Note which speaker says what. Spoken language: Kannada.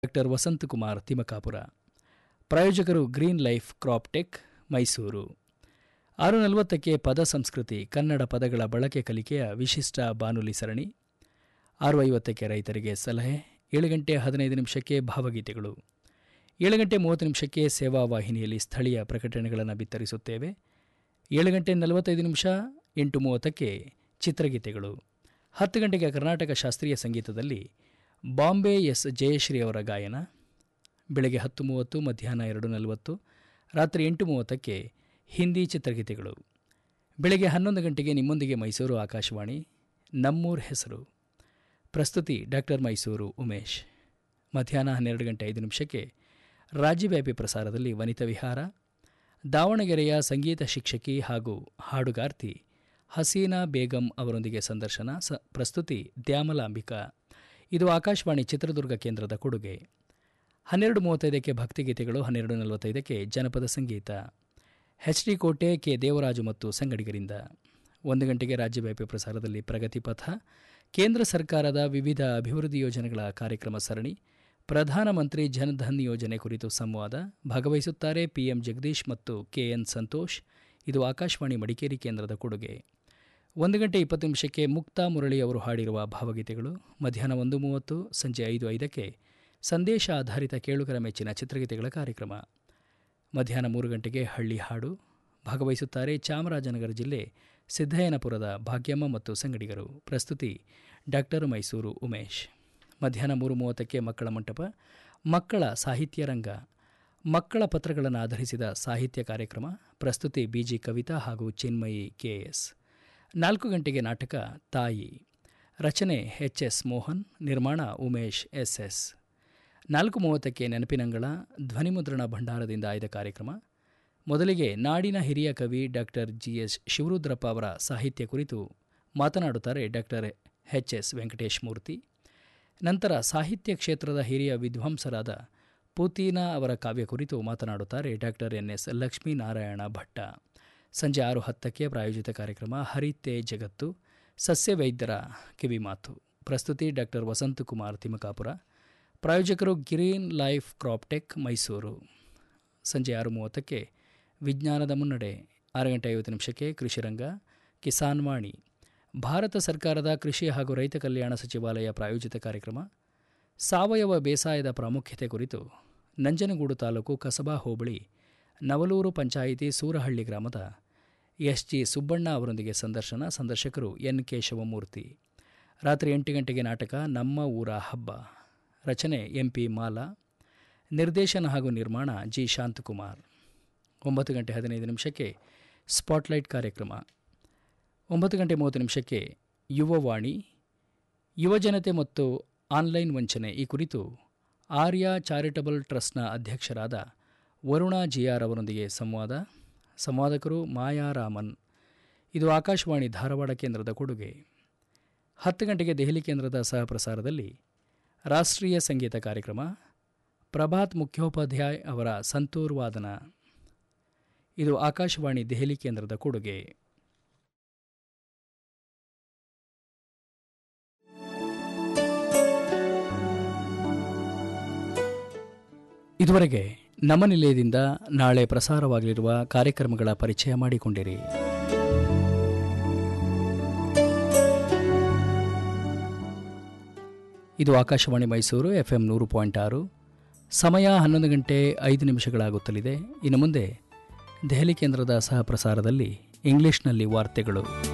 Speaker 1: ಡಾಕ್ಟರ್ ವಸಂತಕುಮಾರ್ ತಿಮಕಾಪುರ ಪ್ರಾಯೋಜಕರು green life crop tech Mysuru ಆರು ನಲವತ್ತಕ್ಕೆ ಪದ ಸಂಸ್ಕೃತಿ ಕನ್ನಡ ಪದಗಳ ಬಳಕೆ ಕಲಿಕೆಯ ವಿಶಿಷ್ಟ ಬಾನುಲಿ ಸರಣಿ ಆರು ಐವತ್ತಕ್ಕೆ ರೈತರಿಗೆ ಸಲಹೆ ಏಳು ಗಂಟೆ ಹದಿನೈದು ನಿಮಿಷಕ್ಕೆ ಭಾವಗೀತೆಗಳು ಏಳು ಗಂಟೆ ಮೂವತ್ತು ನಿಮಿಷಕ್ಕೆ ಸೇವಾ ವಾಹಿನಿಯಲ್ಲಿ ಸ್ಥಳೀಯ ಪ್ರಕಟಣೆಗಳನ್ನು ಬಿತ್ತರಿಸುತ್ತೇವೆ ಏಳು ಗಂಟೆ ನಲವತ್ತೈದು ನಿಮಿಷ ಎಂಟು ಮೂವತ್ತಕ್ಕೆ ಚಿತ್ರಗೀತೆಗಳು ಹತ್ತು ಗಂಟೆಗೆ ಕರ್ನಾಟಕ ಶಾಸ್ತ್ರೀಯ ಸಂಗೀತದಲ್ಲಿ ಬಾಂಬೆ ಎಸ್ ಜಯಶ್ರೀ ಅವರ ಗಾಯನ ಬೆಳಗ್ಗೆ ಹತ್ತು ಮೂವತ್ತು ಮಧ್ಯಾಹ್ನ ಎರಡು ನಲವತ್ತು ರಾತ್ರಿ ಎಂಟು ಮೂವತ್ತಕ್ಕೆ ಹಿಂದಿ ಚಿತ್ರಗೀತೆಗಳು ಬೆಳಗ್ಗೆ ಹನ್ನೊಂದು ಗಂಟೆಗೆ ನಿಮ್ಮೊಂದಿಗೆ ಮೈಸೂರು ಆಕಾಶವಾಣಿ ನಮ್ಮೂರ್ ಹೆಸರು ಪ್ರಸ್ತುತಿ ಡಾಕ್ಟರ್ ಮೈಸೂರು ಉಮೇಶ್ ಮಧ್ಯಾಹ್ನ ಹನ್ನೆರಡು ಗಂಟೆ ಐದು ನಿಮಿಷಕ್ಕೆ ರಾಜ್ಯವ್ಯಾಪಿ ಪ್ರಸಾರದಲ್ಲಿ ವನಿತಾ ವಿಹಾರ ದಾವಣಗೆರೆಯ ಸಂಗೀತ ಶಿಕ್ಷಕಿ ಹಾಗೂ ಹಾಡುಗಾರ್ತಿ ಹಸೀನಾ ಬೇಗಂ ಅವರೊಂದಿಗೆ ಸಂದರ್ಶನ ಸ ಪ್ರಸ್ತುತಿ ದ್ಯಾಮಲಾಂಬಿಕಾ ಇದು ಆಕಾಶವಾಣಿ ಚಿತ್ರದುರ್ಗ ಕೇಂದ್ರದ ಕೊಡುಗೆ ಹನ್ನೆರಡು ಮೂವತ್ತೈದಕ್ಕೆ ಭಕ್ತಿಗೀತೆಗಳು ಹನ್ನೆರಡು ನಲವತ್ತೈದಕ್ಕೆ ಜನಪದ ಸಂಗೀತ H D Kote K Devaraju ಮತ್ತು ಸಂಗಡಿಗರಿಂದ ಒಂದು ಗಂಟೆಗೆ ರಾಜ್ಯವ್ಯಾಪಿ ಪ್ರಸಾರದಲ್ಲಿ ಪ್ರಗತಿ ಪಥ ಕೇಂದ್ರ ಸರ್ಕಾರದ ವಿವಿಧ ಅಭಿವೃದ್ಧಿ ಯೋಜನೆಗಳ ಕಾರ್ಯಕ್ರಮ ಸರಣಿ ಪ್ರಧಾನಮಂತ್ರಿ ಜನ್ಧನ್ ಯೋಜನೆ ಕುರಿತು ಸಂವಾದ ಭಾಗವಹಿಸುತ್ತಾರೆ ಪಿಎಂ ಜಗದೀಶ್ ಮತ್ತು ಕೆಎನ್ ಸಂತೋಷ್ ಇದು ಆಕಾಶವಾಣಿ ಮಡಿಕೇರಿ ಕೇಂದ್ರದ ಕೊಡುಗೆ ಒಂದು ಗಂಟೆ ಇಪ್ಪತ್ತು ನಿಮಿಷಕ್ಕೆ ಮುಕ್ತಾ ಮುರಳಿ ಅವರು ಹಾಡಿರುವ ಭಾವಗೀತೆಗಳು ಮಧ್ಯಾಹ್ನ ಒಂದು ಮೂವತ್ತು ಸಂಜೆ ಐದು ಐದಕ್ಕೆ ಸಂದೇಶ ಆಧಾರಿತ ಕೇಳುಗರ ಮೆಚ್ಚಿನ ಚಿತ್ರಗೀತೆಗಳ ಕಾರ್ಯಕ್ರಮ ಮಧ್ಯಾಹ್ನ ಮೂರು ಗಂಟೆಗೆ ಹಳ್ಳಿ ಹಾಡು ಭಾಗವಹಿಸುತ್ತಾರೆ ಚಾಮರಾಜನಗರ ಜಿಲ್ಲೆ ಸಿದ್ದಯ್ಯನಪುರದ ಭಾಗ್ಯಮ್ಮ ಮತ್ತು ಸಂಗಡಿಗರು ಪ್ರಸ್ತುತಿ ಡಾಕ್ಟರ್ ಮೈಸೂರು ಉಮೇಶ್ ಮಧ್ಯಾಹ್ನ ಮೂರು ಮೂವತ್ತಕ್ಕೆ ಮಕ್ಕಳ ಮಂಟಪ ಮಕ್ಕಳ ಸಾಹಿತ್ಯ ರಂಗ ಮಕ್ಕಳ ಪತ್ರಗಳನ್ನು ಆಧರಿಸಿದ ಸಾಹಿತ್ಯ ಕಾರ್ಯಕ್ರಮ ಪ್ರಸ್ತುತಿ ಬಿಜಿ ಕವಿತಾ ಹಾಗೂ ಚಿನ್ಮಯಿ ಕೆಎಸ್ ನಾಲ್ಕು ಗಂಟೆಗೆ ನಾಟಕ ತಾಯಿ ರಚನೆ ಎಚ್ ಎಸ್ ಮೋಹನ್ ನಿರ್ಮಾಣ ಉಮೇಶ್ ಎಸ್ ಎಸ್ ನಾಲ್ಕು ಮೂವತ್ತಕ್ಕೆ ನೆನಪಿನಂಗಳ ಧ್ವನಿಮುದ್ರಣ ಭಂಡಾರದಿಂದ ಆಯ್ದ ಕಾರ್ಯಕ್ರಮ ಮೊದಲಿಗೆ ನಾಡಿನ ಹಿರಿಯ ಕವಿ ಡಾಕ್ಟರ್ ಜಿ ಎಸ್ ಶಿವರುದ್ರಪ್ಪ ಅವರ ಸಾಹಿತ್ಯ ಕುರಿತು ಮಾತನಾಡುತ್ತಾರೆ doctor H S Venkatesh Murthy ನಂತರ ಸಾಹಿತ್ಯ ಕ್ಷೇತ್ರದ ಹಿರಿಯ ವಿದ್ವಾಂಸರಾದ ಪೂತೀನಾ ಅವರ ಕಾವ್ಯ ಕುರಿತು ಮಾತನಾಡುತ್ತಾರೆ doctor N S Lakshminarayana Bhatta ಸಂಜೆ ಆರು ಹತ್ತಕ್ಕೆ ಪ್ರಾಯೋಜಿತ ಕಾರ್ಯಕ್ರಮ ಹರಿತೆ ಜಗತ್ತು ಸಸ್ಯವೈದ್ಯರ ಕಿವಿಮಾತು ಪ್ರಸ್ತುತಿ ಡಾಕ್ಟರ್ ವಸಂತಕುಮಾರ್ ತಿಮಕಾಪುರ ಪ್ರಾಯೋಜಕರು green life crop tech Mysuru ಸಂಜೆ ಆರು ಮೂವತ್ತಕ್ಕೆ ವಿಜ್ಞಾನದ ಮುನ್ನಡೆ ಆರು ಗಂಟೆ ಐವತ್ತು ನಿಮಿಷಕ್ಕೆ ಕೃಷಿರಂಗ ಕಿಸಾನ್ ವಾಣಿ ಭಾರತ ಸರ್ಕಾರದ ಕೃಷಿ ಹಾಗೂ ರೈತ ಕಲ್ಯಾಣ ಸಚಿವಾಲಯ ಪ್ರಾಯೋಜಿತ ಕಾರ್ಯಕ್ರಮ ಸಾವಯವ ಬೇಸಾಯದ ಪ್ರಾಮುಖ್ಯತೆ ಕುರಿತು ನಂಜನಗೂಡು ತಾಲೂಕು ಕಸಬಾ ಹೋಬಳಿ ನವಲೂರು ಪಂಚಾಯಿತಿ ಸೂರಹಳ್ಳಿ ಗ್ರಾಮದ ಎಸ್ ಜಿ ಸುಬ್ಬಣ್ಣ ಅವರೊಂದಿಗೆ ಸಂದರ್ಶನ ಸಂದರ್ಶಕರು ಎನ್ ಕೇಶವಮೂರ್ತಿ ರಾತ್ರಿ ಎಂಟು ಗಂಟೆಗೆ ನಾಟಕ ನಮ್ಮ ಊರ ಹಬ್ಬ ರಚನೆ ಎಂ ಪಿ ಮಾಲಾ ನಿರ್ದೇಶನ ಹಾಗೂ ನಿರ್ಮಾಣ ಜಿ ಶಾಂತಕುಮಾರ್ ಒಂಬತ್ತು ಗಂಟೆ ಹದಿನೈದು ನಿಮಿಷಕ್ಕೆ ಸ್ಪಾಟ್ಲೈಟ್ ಕಾರ್ಯಕ್ರಮ ಒಂಬತ್ತು ಗಂಟೆ ಮೂವತ್ತು ನಿಮಿಷಕ್ಕೆ ಯುವವಾಣಿ ಯುವಜನತೆ ಮತ್ತು ಆನ್ಲೈನ್ ವಂಚನೆ ಈ ಕುರಿತು ಆರ್ಯ ಚಾರಿಟಬಲ್ ಟ್ರಸ್ಟ್ನ ಅಧ್ಯಕ್ಷರಾದ ವರುಣಾ ಜಿಆರ್ ಅವರೊಂದಿಗೆ ಸಂವಾದ ಸಂವಾದಕರು ಮಾಯಾರಾಮನ್ ಇದು ಆಕಾಶವಾಣಿ ಧಾರವಾಡ ಕೇಂದ್ರದ ಕೊಡುಗೆ ಹತ್ತು ಗಂಟೆಗೆ ದೆಹಲಿ ಕೇಂದ್ರದ ಸಹ ಪ್ರಸಾರದಲ್ಲಿ ರಾಷ್ಟ್ರೀಯ ಸಂಗೀತ ಕಾರ್ಯಕ್ರಮ ಪ್ರಭಾತ್ ಮುಖ್ಯೋಪಾಧ್ಯಾಯ್ ಅವರ ಸಂತೂರ್ ವಾದನ ಇದು ಆಕಾಶವಾಣಿ ದೆಹಲಿ ಕೇಂದ್ರದ ಕೊಡುಗೆ ಇದುವರೆಗೆ ನಮ್ಮ ನಿಲಯದಿಂದ ನಾಳೆ ಪ್ರಸಾರವಾಗಲಿರುವ ಕಾರ್ಯಕ್ರಮಗಳ ಪರಿಚಯ ಮಾಡಿಕೊಂಡಿರಿ ಇದು ಆಕಾಶವಾಣಿ ಮೈಸೂರು ಎಫ್ ಎಂ ನೂರು ಪಾಯಿಂಟ್ ಆರು ಸಮಯ ಹನ್ನೊಂದು ಗಂಟೆ ಐದು ನಿಮಿಷಗಳಾಗುತ್ತಲಿದೆ ಇನ್ನು ಮುಂದೆ ದೆಹಲಿ ಕೇಂದ್ರದ ಸಹ ಪ್ರಸಾರದಲ್ಲಿ ಇಂಗ್ಲಿಷ್ನಲ್ಲಿ ವಾರ್ತೆಗಳು